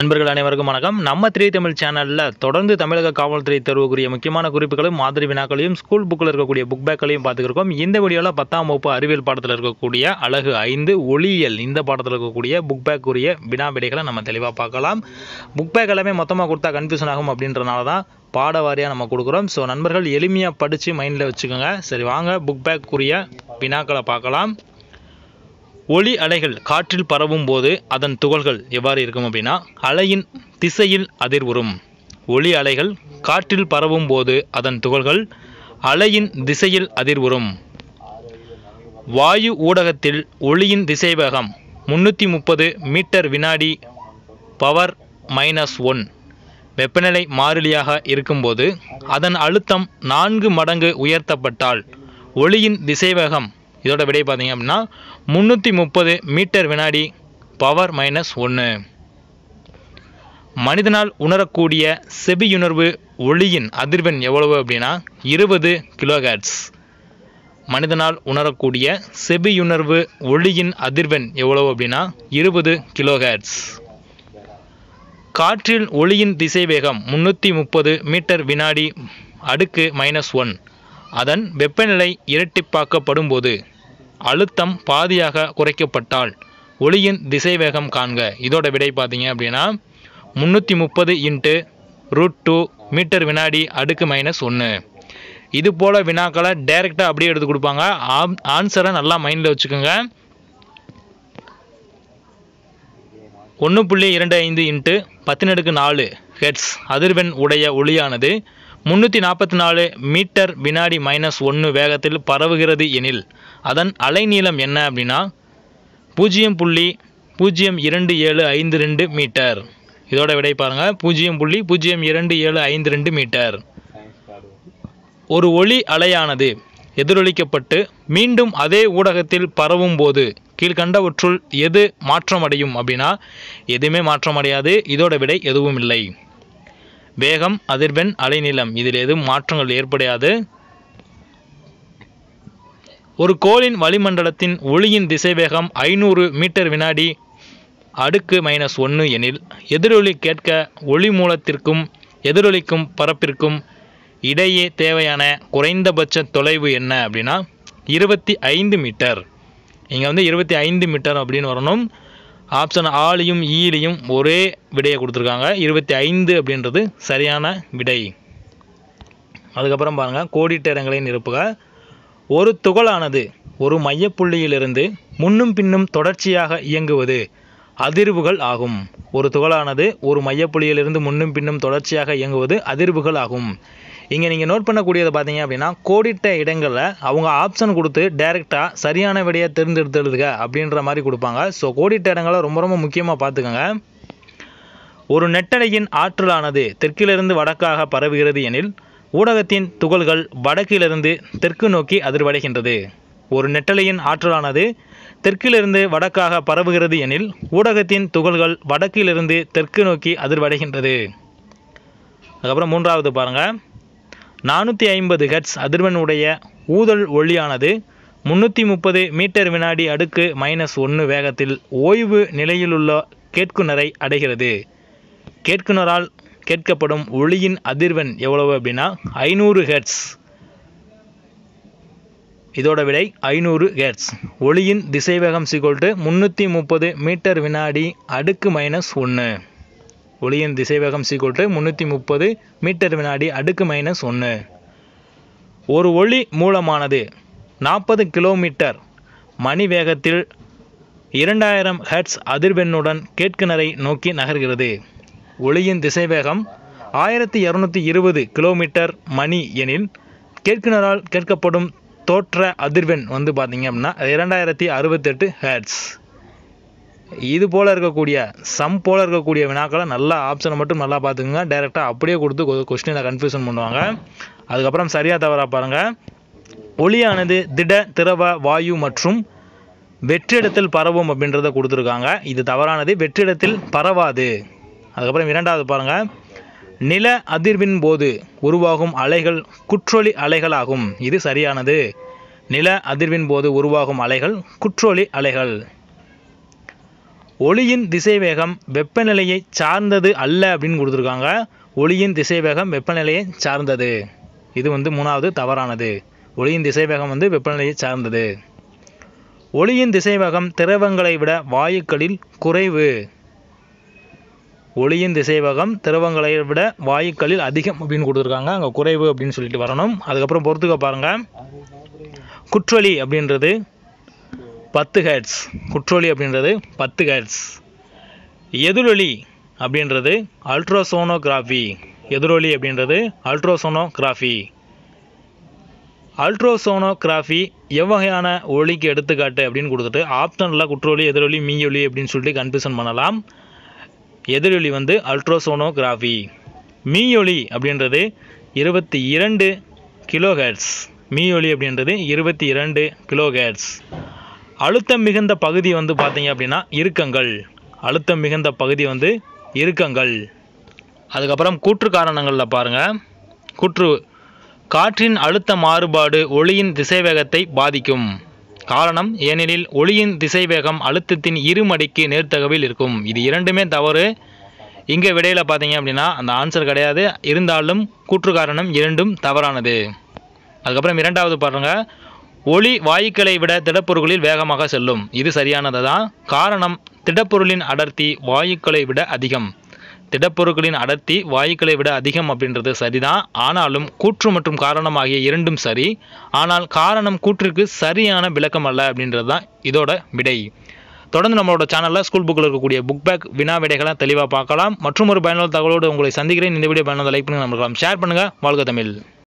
நண்பர்கள் அனைவருக்கும் வணக்கம் நம்ம த்ரீ தமிழ் சேனலில் தொடர்ந்து தமிழக காவல்துறை தேர்வுக்குரிய முக்கியமான குறிப்புகளும் மாதிரி வினாக்களையும் ஸ்கூல் புக்கில் இருக்கக்கூடிய புக் பேக்களையும் பார்த்துருக்கோம் இந்த வீடியோவில் பத்தாம் வகுப்பு அறிவியல் பாடத்தில் இருக்கக்கூடிய அழகு ஐந்து ஒளியியல் இந்த பாடத்தில் இருக்கக்கூடிய புக் பேக்குரிய வினா விடைகளை நம்ம தெளிவாக பார்க்கலாம் புக் பேக் எல்லாமே மொத்தமாக கொடுத்தா கன்ஃபியூஷன் ஆகும் அப்படின்றனால தான் பாட வாரியாக நம்ம கொடுக்குறோம் ஸோ நண்பர்கள் எளிமையாக படித்து மைண்டில் வச்சுக்கோங்க சரி வாங்க புக் பேக்குரிய வினாக்களை பார்க்கலாம் ஒளி அலைகள் காற்றில் பரவும் போது அதன் துகள்கள் எவ்வாறு இருக்கும் அப்படின்னா அலையின் திசையில் அதிர்வுறும் ஒளி அலைகள் காற்றில் பரவும் போது அதன் துகள்கள் அலையின் திசையில் அதிர்வுறும் வாயு ஊடகத்தில் ஒளியின் திசைவேகம் முன்னூற்றி முப்பது மீட்டர் வினாடி பவர் மைனஸ் ஒன் வெப்பநிலை மாறிலியாக இருக்கும்போது அதன் அழுத்தம் நான்கு மடங்கு உயர்த்தப்பட்டால் ஒளியின் திசைவேகம் இதோட விடை பார்த்தீங்க அப்படின்னா முந்நூற்றி முப்பது மீட்டர் வினாடி பவர் மைனஸ் ஒன்று மனிதனால் உணரக்கூடிய செபியுணர்வு ஒளியின் அதிர்வெண் எவ்வளவு அப்படின்னா இருபது கிலோஹேட்ஸ் மனிதனால் உணரக்கூடிய செபியுணர்வு ஒளியின் அதிர்வெண் எவ்வளவு அப்படின்னா இருபது கிலோஹேட்ஸ் காற்றில் ஒளியின் திசைவேகம் முன்னூற்றி முப்பது மீட்டர் வினாடி அடுக்கு மைனஸ் ஒன் அதன் வெப்பநிலை இரட்டிப்பாக்கப்படும் போது அழுத்தம் பாதியாக குறைக்கப்பட்டால் ஒளியின் திசைவேகம் காண்க இதோட விடை பார்த்தீங்க அப்படின்னா முந்நூற்றி முப்பது இன்ட்டு ரூட் டூ மீட்டர் வினாடி அடுக்கு மைனஸ் ஒன்று இது போல் வினாக்களை டைரெக்டாக அப்படியே எடுத்து கொடுப்பாங்க ஆம் ஆன்சரை நல்லா மைண்டில் வச்சுக்கோங்க ஒன்று புள்ளி இரண்டு ஐந்து இன்ட்டு பத்தினடுக்கு நாலு ஹெட்ஸ் அதிர்வெண் உடைய ஒளியானது முந்நூற்றி நாற்பத்தி நாலு மீட்டர் வினாடி மைனஸ் ஒன்று வேகத்தில் பரவுகிறது எனில் அதன் அலைநீளம் என்ன அப்படின்னா பூஜ்ஜியம் புள்ளி பூஜ்ஜியம் இரண்டு ஏழு ஐந்து ரெண்டு மீட்டர் இதோட விடை பாருங்கள் பூஜ்ஜியம் புள்ளி பூஜ்ஜியம் இரண்டு ஏழு ஐந்து ரெண்டு மீட்டர் ஒரு ஒளி அலையானது எதிரொலிக்கப்பட்டு மீண்டும் அதே ஊடகத்தில் பரவும் போது கீழ்கண்டவற்றுள் எது மாற்றமடையும் அப்படின்னா எதுவுமே மாற்றமடையாது இதோட விடை எதுவும் இல்லை வேகம் அதிர்வெண் அலைநீளம் இதில் எதுவும் மாற்றங்கள் ஏற்படாது ஒரு கோளின் வளிமண்டலத்தின் ஒளியின் திசைவேகம் ஐநூறு மீட்டர் வினாடி அடுக்கு மைனஸ் ஒன்று எனில் எதிரொலி கேட்க ஒளி மூலத்திற்கும் எதிரொலிக்கும் பரப்பிற்கும் இடையே தேவையான குறைந்தபட்ச தொலைவு என்ன அப்படின்னா இருபத்தி ஐந்து மீட்டர் இங்கே வந்து இருபத்தி ஐந்து மீட்டர் அப்படின்னு வரணும் ஆப்ஷன் ஆலையும் ஈலையும் ஒரே விடையை கொடுத்துருக்காங்க இருபத்தி ஐந்து அப்படின்றது சரியான விடை அதுக்கப்புறம் பாருங்கள் கோடிட்ட இடங்களை நிரப்புக ஒரு துகளானது ஒரு மையப்புள்ளியிலிருந்து முன்னும் பின்னும் தொடர்ச்சியாக இயங்குவது அதிர்வுகள் ஆகும் ஒரு துகளானது ஒரு மையப்புள்ளியிலிருந்து முன்னும் பின்னும் தொடர்ச்சியாக இயங்குவது அதிர்வுகள் ஆகும் இங்கே நீங்கள் நோட் பண்ணக்கூடியதை பார்த்தீங்க அப்படின்னா கோடிட்ட இடங்களில் அவங்க ஆப்ஷன் கொடுத்து டைரெக்டாக சரியான விடையை தேர்ந்தெடுத்து எழுதுக அப்படின்ற மாதிரி கொடுப்பாங்க ஸோ கோடிட்ட இடங்களை ரொம்ப ரொம்ப முக்கியமாக பார்த்துக்கோங்க ஒரு நெட்டலையின் ஆற்றலானது தெற்கிலிருந்து வடக்காக பரவுகிறது எனில் ஊடகத்தின் துகள்கள் வடக்கிலிருந்து தெற்கு நோக்கி அதிர்வடைகின்றது ஒரு நெட்டலையின் ஆற்றலானது தெற்கிலிருந்து வடக்காக பரவுகிறது எனில் ஊடகத்தின் துகள்கள் வடக்கிலிருந்து தெற்கு நோக்கி அதிர்வடைகின்றது அதுக்கப்புறம் மூன்றாவது பாருங்கள் நானூற்றி ஐம்பது ஹெட்ஸ் அதிர்வெண் உடைய ஊதல் ஒளியானது முந்நூற்றி முப்பது மீட்டர் வினாடி அடுக்கு மைனஸ் ஒன்று வேகத்தில் ஓய்வு நிலையிலுள்ள கேட்குனரை அடைகிறது கேட்குனரால் கேட்கப்படும் ஒளியின் அதிர்வெண் எவ்வளவு அப்படின்னா ஐநூறு ஹெட்ஸ் இதோட விடை ஐநூறு ஹெட்ஸ் ஒளியின் திசைவேகம் சிகோல்ட்டு முந்நூற்றி முப்பது மீட்டர் வினாடி அடுக்கு மைனஸ் ஒன்று ஒளியின் திசைவேகம் சீக்கோட்டு முந்நூற்றி முப்பது மீட்டர் வினாடி அடுக்கு மைனஸ் ஒன்று ஒரு ஒளி மூலமானது நாற்பது கிலோமீட்டர் மணி வேகத்தில் இரண்டாயிரம் ஹெட்ஸ் அதிர்வெண்ணுடன் கேட்குனரை நோக்கி நகர்கிறது ஒளியின் திசைவேகம் ஆயிரத்தி இரநூத்தி இருபது கிலோமீட்டர் மணி எனில் கேட்குனரால் கேட்கப்படும் தோற்ற அதிர்வெண் வந்து பார்த்தீங்க அப்படின்னா இரண்டாயிரத்தி அறுபத்தெட்டு ஹேட்ஸ் இது போல் இருக்கக்கூடிய சம் போல் இருக்கக்கூடிய வினாக்களை நல்லா ஆப்ஷனை மட்டும் நல்லா பார்த்துக்குங்க டைரெக்டாக அப்படியே கொடுத்து கொஸ்டினை கன்ஃபியூஷன் பண்ணுவாங்க அதுக்கப்புறம் சரியாக தவறாக பாருங்கள் ஒளியானது திட திரவ வாயு மற்றும் வெற்றிடத்தில் பரவும் அப்படின்றத கொடுத்துருக்காங்க இது தவறானது வெற்றிடத்தில் பரவாது அதுக்கப்புறம் இரண்டாவது பாருங்கள் நில அதிர்வின் போது உருவாகும் அலைகள் குற்றொளி அலைகளாகும் இது சரியானது நில அதிர்வின் போது உருவாகும் அலைகள் குற்றொளி அலைகள் ஒளியின் திசைவேகம் வெப்பநிலையை சார்ந்தது அல்ல அப்படின்னு கொடுத்துருக்காங்க ஒளியின் திசைவேகம் வெப்பநிலையை சார்ந்தது இது வந்து மூணாவது தவறானது ஒளியின் திசைவேகம் வந்து வெப்பநிலையை சார்ந்தது ஒளியின் திசைவேகம் திரவங்களை விட வாயுக்களில் குறைவு ஒளியின் திசைவேகம் திரவங்களை விட வாயுக்களில் அதிகம் அப்படின்னு கொடுத்துருக்காங்க அங்கே குறைவு அப்படின்னு சொல்லிட்டு வரணும் அதுக்கப்புறம் பொறுத்துக்க பாருங்க குற்றொலி அப்படின்றது பத்து ஹெர்ட்ஸ் குற்றொலி அப்படின்றது பத்து ஹெர்ட்ஸ் எதிரொலி அப்படின்றது அல்ட்ராசோனோகிராஃபி எதிரொலி அப்படின்றது அல்ட்ராசோனோகிராஃபி அல்ட்ரோசோனோகிராஃபி எவ்வகையான ஒளிக்கு எடுத்துக்காட்டு அப்படின்னு கொடுத்துட்டு ஆப்ஷனில் குற்றொலி எதிரொலி மீயொலி அப்படின்னு சொல்லிட்டு கன்ஃபியூஷன் பண்ணலாம் எதிரொலி வந்து அல்ட்ரோசோனோகிராஃபி மீயொலி அப்படின்றது இருபத்தி இரண்டு கிலோஹெர்ட்ஸ் மீயொலி அப்படின்றது இருபத்தி இரண்டு கிலோஹெர்ட்ஸ் அழுத்தம் மிகுந்த பகுதி வந்து பார்த்தீங்க அப்படின்னா இறுக்கங்கள் அழுத்தம் மிகுந்த பகுதி வந்து இறுக்கங்கள் அதுக்கப்புறம் கூற்று காரணங்களில் பாருங்கள் கூற்று காற்றின் அழுத்த மாறுபாடு ஒளியின் திசைவேகத்தை பாதிக்கும் காரணம் ஏனெனில் ஒளியின் திசைவேகம் அழுத்தத்தின் இருமடிக்கு நேர்த்தகவில் இருக்கும் இது இரண்டுமே தவறு இங்கே விடையில் பார்த்தீங்க அப்படின்னா அந்த ஆன்சர் கிடையாது இருந்தாலும் கூற்று காரணம் இரண்டும் தவறானது அதுக்கப்புறம் இரண்டாவது பாருங்க ஒளி வாயுக்களை விட திடப்பொருட்களில் வேகமாக செல்லும் இது சரியானது தான் காரணம் திடப்பொருளின் அடர்த்தி வாயுக்களை விட அதிகம் திடப்பொருட்களின் அடர்த்தி வாயுக்களை விட அதிகம் அப்படின்றது சரிதான் ஆனாலும் கூற்று மற்றும் காரணம் ஆகிய இரண்டும் சரி ஆனால் காரணம் கூற்றிற்கு சரியான விளக்கம் அல்ல அப்படின்றது தான் இதோட விடை தொடர்ந்து நம்மளோட சேனலில் ஸ்கூல் புக்கில் இருக்கக்கூடிய புக் பேக் வினா விடைகளை தெளிவாக பார்க்கலாம் மற்றும் ஒரு பயனுள்ள தகவலோடு உங்களை சந்திக்கிறேன் இந்த வீடியோ பயனுள்ள லைக் பண்ணுங்க நம்மளுக்கு ஷேர் பண்ணுங்கள் வாழ்க தமிழ்